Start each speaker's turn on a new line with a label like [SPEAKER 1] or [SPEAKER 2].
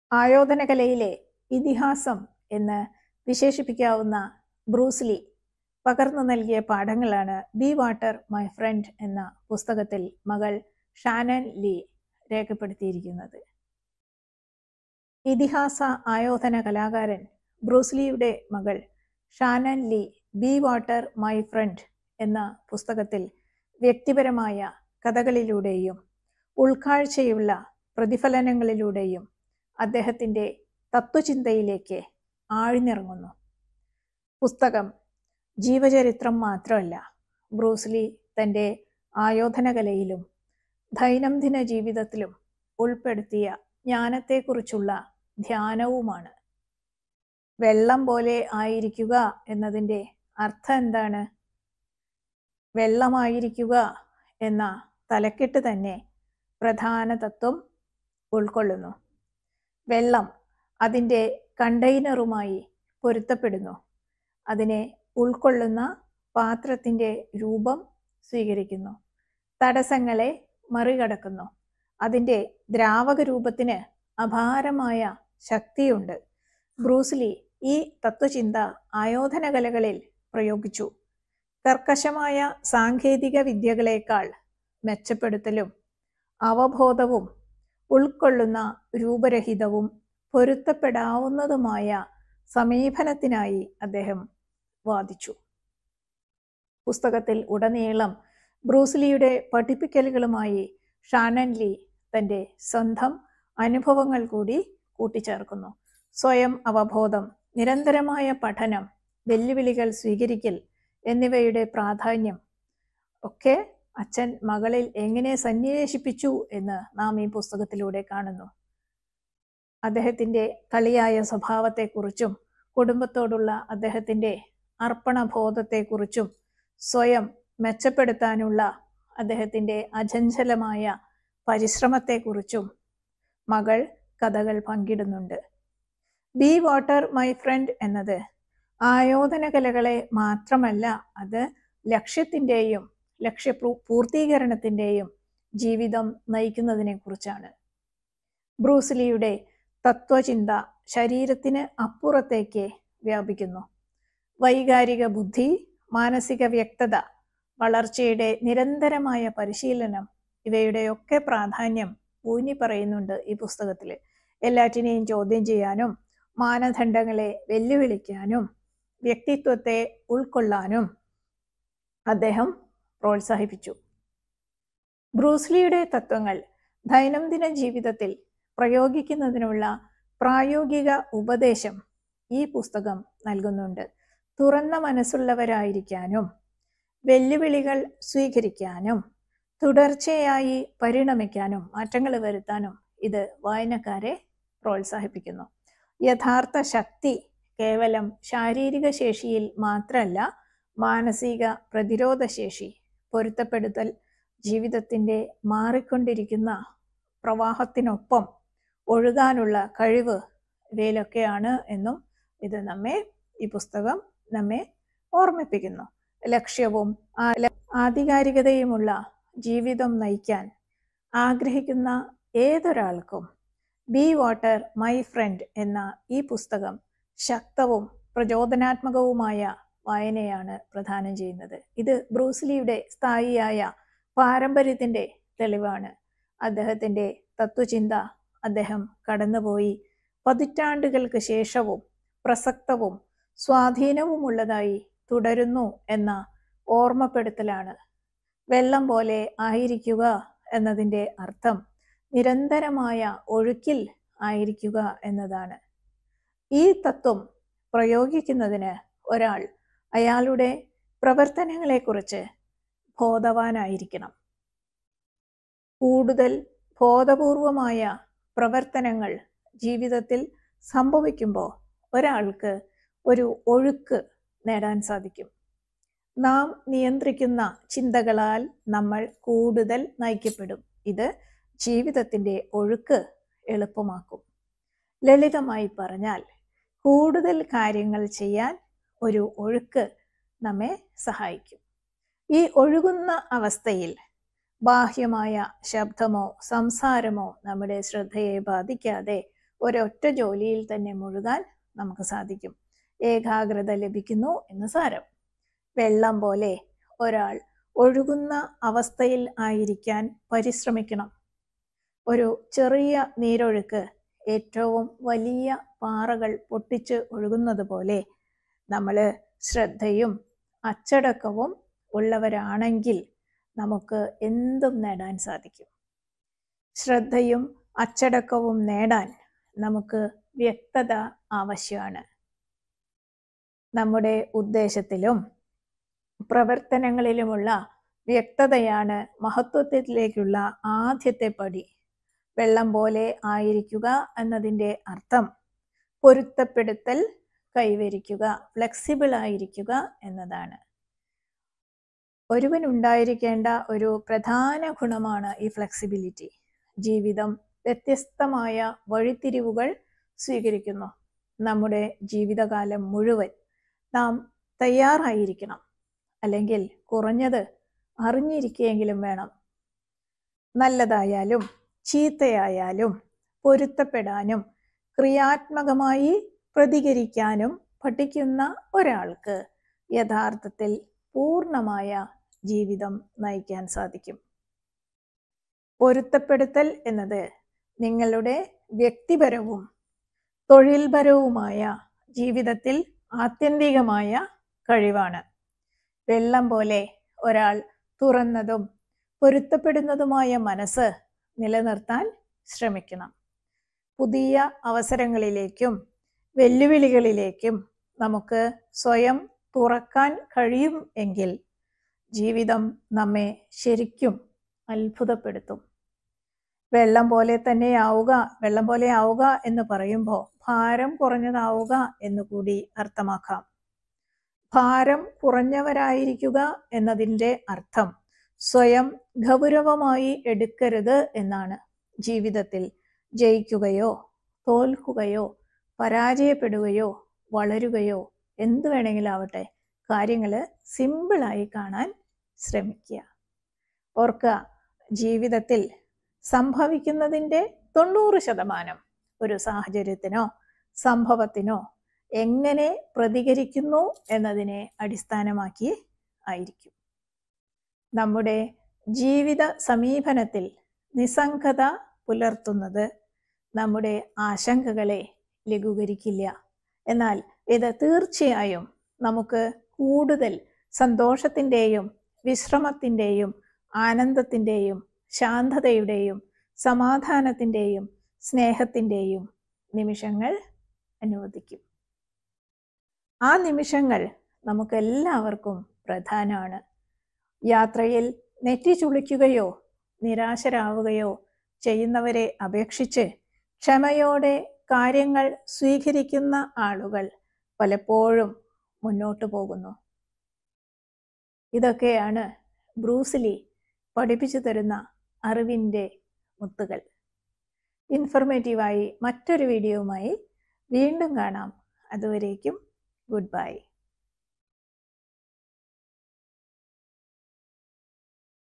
[SPEAKER 1] ആയോധന കലയിലെ ഇതിഹാസം എന്ന് വിശേഷിപ്പിക്കാവുന്ന ബ്രൂസ്ലി പകർന്നു നൽകിയ പാഠങ്ങളാണ് ബി വാട്ടർ മൈ ഫ്രണ്ട് എന്ന പുസ്തകത്തിൽ മകൾ ഷാനൻ ലീ രേഖപ്പെടുത്തിയിരിക്കുന്നത് ഇതിഹാസ ആയോധന കലാകാരൻ ബ്രൂസ്ലിയുടെ മകൾ Shannon Lee be water my friend എന്ന പുസ്തകത്തിൽ വ്യക്തിപരമായ കഥകളിലൂടെയും ഉൾക്കാഴ്ചയുള്ള പ്രതിഫലനങ്ങളിലൂടെയും അദ്ദേഹത്തിൻ്റെ തത്വചിന്തയിലേക്ക് ആഴ്ന്നിറങ്ങുന്നു പുസ്തകം ജീവചരിത്രം മാത്രമല്ല ബ്രൂസ്ലി തൻ്റെ ആയോധനകലയിലും ദൈനംദിന ജീവിതത്തിലും ഉൾപ്പെടുത്തിയ ജ്ഞാനത്തെക്കുറിച്ചുള്ള ധ്യാനവുമാണ് വെള്ളം പോലെ ആയിരിക്കുക എന്നതിൻ്റെ അർത്ഥം എന്താണ് വെള്ളമായിരിക്കുക എന്ന തലക്കെട്ട് തന്നെ പ്രധാന തത്വം ഉൾക്കൊള്ളുന്നു വെള്ളം അതിൻ്റെ കണ്ടെയ്നറുമായി പൊരുത്തപ്പെടുന്നു അതിനെ ഉൾക്കൊള്ളുന്ന പാത്രത്തിൻ്റെ രൂപം സ്വീകരിക്കുന്നു തടസ്സങ്ങളെ മറികടക്കുന്നു അതിൻ്റെ ദ്രാവക രൂപത്തിന് അപാരമായ ശക്തിയുണ്ട് ബ്രൂസ്ലി ഈ തത്വചിന്ത ആയോധന കലകളിൽ പ്രയോഗിച്ചു കർക്കശമായ സാങ്കേതിക വിദ്യകളേക്കാൾ മെച്ചപ്പെടുത്തലും അവബോധവും ഉൾക്കൊള്ളുന്ന രൂപരഹിതവും പൊരുത്തപ്പെടാവുന്നതുമായ സമീപനത്തിനായി അദ്ദേഹം വാദിച്ചു പുസ്തകത്തിൽ ഉടനീളം ബ്രൂസ്ലിയുടെ പഠിപ്പിക്കലുകളുമായി ഷാനൻ ലീ തൻ്റെ സ്വന്തം അനുഭവങ്ങൾ കൂടി കൂട്ടിച്ചേർക്കുന്നു സ്വയം അവബോധം നിരന്തരമായ പഠനം വെല്ലുവിളികൾ സ്വീകരിക്കൽ എന്നിവയുടെ പ്രാധാന്യം ഒക്കെ അച്ഛൻ മകളിൽ എങ്ങനെ സന്നിവേശിപ്പിച്ചു എന്ന് നാം ഈ പുസ്തകത്തിലൂടെ കാണുന്നു അദ്ദേഹത്തിൻ്റെ കളിയായ സ്വഭാവത്തെക്കുറിച്ചും കുടുംബത്തോടുള്ള അദ്ദേഹത്തിൻ്റെ അർപ്പണബോധത്തെക്കുറിച്ചും സ്വയം മെച്ചപ്പെടുത്താനുള്ള അദ്ദേഹത്തിൻ്റെ അചഞ്ചലമായ പരിശ്രമത്തെക്കുറിച്ചും മകൾ കഥകൾ പങ്കിടുന്നുണ്ട് ബി വാട്ടർ മൈ ഫ്രണ്ട് എന്നത് ആയോധന കലകളെ മാത്രമല്ല അത് ലക്ഷ്യത്തിൻ്റെയും ലക്ഷ്യ പൂർത്തീകരണത്തിൻ്റെയും ജീവിതം നയിക്കുന്നതിനെ കുറിച്ചാണ് ബ്രൂസ്ലിയുടെ തത്വചിന്ത ശരീരത്തിന് അപ്പുറത്തേക്ക് വ്യാപിക്കുന്നു വൈകാരിക ബുദ്ധി മാനസിക വ്യക്തത വളർച്ചയുടെ നിരന്തരമായ പരിശീലനം ഇവയുടെയൊക്കെ പ്രാധാന്യം ഊന്നി പറയുന്നുണ്ട് ഈ പുസ്തകത്തിൽ എല്ലാറ്റിനെയും ചോദ്യം ചെയ്യാനും മാനദണ്ഡങ്ങളെ വെല്ലുവിളിക്കാനും വ്യക്തിത്വത്തെ ഉൾക്കൊള്ളാനും അദ്ദേഹം പ്രോത്സാഹിപ്പിച്ചു ബ്രൂസ്ലിയുടെ തത്വങ്ങൾ ദൈനംദിന ജീവിതത്തിൽ പ്രയോഗിക്കുന്നതിനുള്ള പ്രായോഗിക ഉപദേശം ഈ പുസ്തകം നൽകുന്നുണ്ട് തുറന്ന മനസ്സുള്ളവരായിരിക്കാനും വെല്ലുവിളികൾ സ്വീകരിക്കാനും തുടർച്ചയായി പരിണമിക്കാനും മാറ്റങ്ങൾ വരുത്താനും ഇത് വായനക്കാരെ പ്രോത്സാഹിപ്പിക്കുന്നു യഥാർത്ഥ ശക്തി കേവലം ശാരീരിക ശേഷിയിൽ മാത്രമല്ല മാനസിക പ്രതിരോധ ശേഷി പൊരുത്തപ്പെടുത്തൽ ജീവിതത്തിൻ്റെ മാറിക്കൊണ്ടിരിക്കുന്ന പ്രവാഹത്തിനൊപ്പം ഒഴുകാനുള്ള കഴിവ് ഇവയിലൊക്കെയാണ് എന്നും ഇത് നമ്മെ ഈ പുസ്തകം നമ്മെ ഓർമ്മിപ്പിക്കുന്നു ലക്ഷ്യവും ആധികാരികതയുമുള്ള ജീവിതം നയിക്കാൻ ആഗ്രഹിക്കുന്ന ഏതൊരാൾക്കും ബി വാട്ടർ മൈ ഫ്രണ്ട് എന്ന ഈ പുസ്തകം ശക്തവും പ്രചോദനാത്മകവുമായ വായനയാണ് പ്രദാനം ചെയ്യുന്നത് ഇത് ബ്രൂസ്ലിയുടെ സ്ഥായിയായ പാരമ്പര്യത്തിൻ്റെ തെളിവാണ് അദ്ദേഹത്തിൻ്റെ തത്വചിന്ത അദ്ദേഹം കടന്നുപോയി പതിറ്റാണ്ടുകൾക്ക് ശേഷവും പ്രസക്തവും സ്വാധീനവുമുള്ളതായി തുടരുന്നു എന്ന ഓർമ്മപ്പെടുത്തലാണ് വെള്ളം പോലെ ആയിരിക്കുക എന്നതിൻ്റെ അർത്ഥം നിരന്തരമായ ഒഴുക്കിൽ ആയിരിക്കുക എന്നതാണ് ഈ തത്വം പ്രയോഗിക്കുന്നതിന് ഒരാൾ അയാളുടെ പ്രവർത്തനങ്ങളെക്കുറിച്ച് ബോധവാനായിരിക്കണം കൂടുതൽ ബോധപൂർവമായ പ്രവർത്തനങ്ങൾ ജീവിതത്തിൽ സംഭവിക്കുമ്പോൾ ഒരാൾക്ക് ഒരു ഒഴുക്ക് നേടാൻ സാധിക്കും നാം നിയന്ത്രിക്കുന്ന ചിന്തകളാൽ നമ്മൾ കൂടുതൽ നയിക്കപ്പെടും ഇത് ജീവിതത്തിൻ്റെ ഒഴുക്ക് എളുപ്പമാക്കും ലളിതമായി പറഞ്ഞാൽ കൂടുതൽ കാര്യങ്ങൾ ചെയ്യാൻ ഒരു ഒഴുക്ക് നമ്മെ സഹായിക്കും ഈ ഒഴുകുന്ന അവസ്ഥയിൽ ബാഹ്യമായ ശബ്ദമോ സംസാരമോ നമ്മുടെ ശ്രദ്ധയെ ബാധിക്കാതെ ഒരൊറ്റ ജോലിയിൽ തന്നെ മുഴുകാൻ നമുക്ക് സാധിക്കും ഏകാഗ്രത ലഭിക്കുന്നു എന്ന് സാരം വെള്ളം പോലെ ഒരാൾ ഒഴുകുന്ന അവസ്ഥയിൽ ആയിരിക്കാൻ പരിശ്രമിക്കണം ഒരു ചെറിയ നീരൊഴുക്ക് ഏറ്റവും വലിയ പാറകൾ പൊട്ടിച്ച് ഒഴുകുന്നത് പോലെ നമ്മൾ ശ്രദ്ധയും അച്ചടക്കവും ഉള്ളവരാണെങ്കിൽ നമുക്ക് എന്തും നേടാൻ സാധിക്കും ശ്രദ്ധയും അച്ചടക്കവും നേടാൻ നമുക്ക് വ്യക്തത ആവശ്യമാണ് നമ്മുടെ ഉദ്ദേശത്തിലും പ്രവർത്തനങ്ങളിലുമുള്ള വ്യക്തതയാണ് മഹത്വത്തിലേക്കുള്ള ആദ്യത്തെ പടി വെള്ളം പോലെ ആയിരിക്കുക എന്നതിൻ്റെ അർത്ഥം പൊരുത്തപ്പെടുത്തൽ കൈവരിക്കുക ഫ്ലെക്സിബിൾ ആയിരിക്കുക എന്നതാണ് ഒരുവനുണ്ടായിരിക്കേണ്ട ഒരു പ്രധാന ഗുണമാണ് ഈ ഫ്ലെക്സിബിലിറ്റി ജീവിതം വ്യത്യസ്തമായ വഴിത്തിരിവുകൾ സ്വീകരിക്കുന്നു നമ്മുടെ ജീവിതകാലം മുഴുവൻ നാം തയ്യാറായിരിക്കണം അല്ലെങ്കിൽ കുറഞ്ഞത് അറിഞ്ഞിരിക്കുകയെങ്കിലും വേണം നല്ലതായാലും ചീത്തയായാലും പൊരുത്തപ്പെടാനും ക്രിയാത്മകമായി പ്രതികരിക്കാനും പഠിക്കുന്ന ഒരാൾക്ക് യഥാർത്ഥത്തിൽ പൂർണ്ണമായ ജീവിതം നയിക്കാൻ സാധിക്കും പൊരുത്തപ്പെടുത്തൽ എന്നത് നിങ്ങളുടെ വ്യക്തിപരവും തൊഴിൽപരവുമായ ജീവിതത്തിൽ ആത്യന്തികമായ കഴിവാണ് വെള്ളം പോലെ ഒരാൾ തുറന്നതും പൊരുത്തപ്പെടുന്നതുമായ മനസ്സ് നിലനിർത്താൻ ശ്രമിക്കണം പുതിയ അവസരങ്ങളിലേക്കും വെല്ലുവിളികളിലേക്കും നമുക്ക് സ്വയം തുറക്കാൻ കഴിയും എങ്കിൽ ജീവിതം നമ്മെ ശരിക്കും അത്ഭുതപ്പെടുത്തും വെള്ളം പോലെ തന്നെ ആവുക വെള്ളം പോലെ ആവുക എന്ന് പറയുമ്പോൾ ഭാരം കുറഞ്ഞതാവുക എന്ന് കൂടി അർത്ഥമാക്കാം ഭാരം കുറഞ്ഞവരായിരിക്കുക എന്നതിൻ്റെ അർത്ഥം സ്വയം ഗൗരവമായി എടുക്കരുത് എന്നാണ് ജീവിതത്തിൽ ജയിക്കുകയോ തോൽക്കുകയോ പരാജയപ്പെടുകയോ വളരുകയോ എന്തു വേണമെങ്കിലും ആവട്ടെ കാര്യങ്ങൾ സിമ്പിളായി കാണാൻ ശ്രമിക്കുക ഓർക്കുക ജീവിതത്തിൽ സംഭവിക്കുന്നതിൻ്റെ തൊണ്ണൂറ് ശതമാനം ഒരു സാഹചര്യത്തിനോ സംഭവത്തിനോ എങ്ങനെ പ്രതികരിക്കുന്നു എന്നതിനെ അടിസ്ഥാനമാക്കി ആയിരിക്കും നമ്മുടെ ജീവിത സമീപനത്തിൽ നിസ്സംഗത പുലർത്തുന്നത് നമ്മുടെ ആശങ്കകളെ ലഘൂകരിക്കില്ല എന്നാൽ ഇത് തീർച്ചയായും നമുക്ക് കൂടുതൽ സന്തോഷത്തിൻ്റെയും വിശ്രമത്തിൻ്റെയും ആനന്ദത്തിൻ്റെയും ശാന്തതയുടെയും സമാധാനത്തിൻ്റെയും സ്നേഹത്തിൻ്റെയും നിമിഷങ്ങൾ അനുവദിക്കും ആ നിമിഷങ്ങൾ നമുക്കെല്ലാവർക്കും പ്രധാനമാണ് യാത്രയിൽ നെറ്റി ചുളിക്കുകയോ നിരാശരാവുകയോ ചെയ്യുന്നവരെ അപേക്ഷിച്ച് ക്ഷമയോടെ കാര്യങ്ങൾ സ്വീകരിക്കുന്ന ആളുകൾ പലപ്പോഴും മുന്നോട്ട് പോകുന്നു ഇതൊക്കെയാണ് ബ്രൂസ്ലി പഠിപ്പിച്ചു തരുന്ന അറിവിൻ്റെ മുത്തുകൾ ഇൻഫർമേറ്റീവായി മറ്റൊരു വീഡിയോയുമായി വീണ്ടും കാണാം അതുവരേക്കും ഗുഡ് ബൈ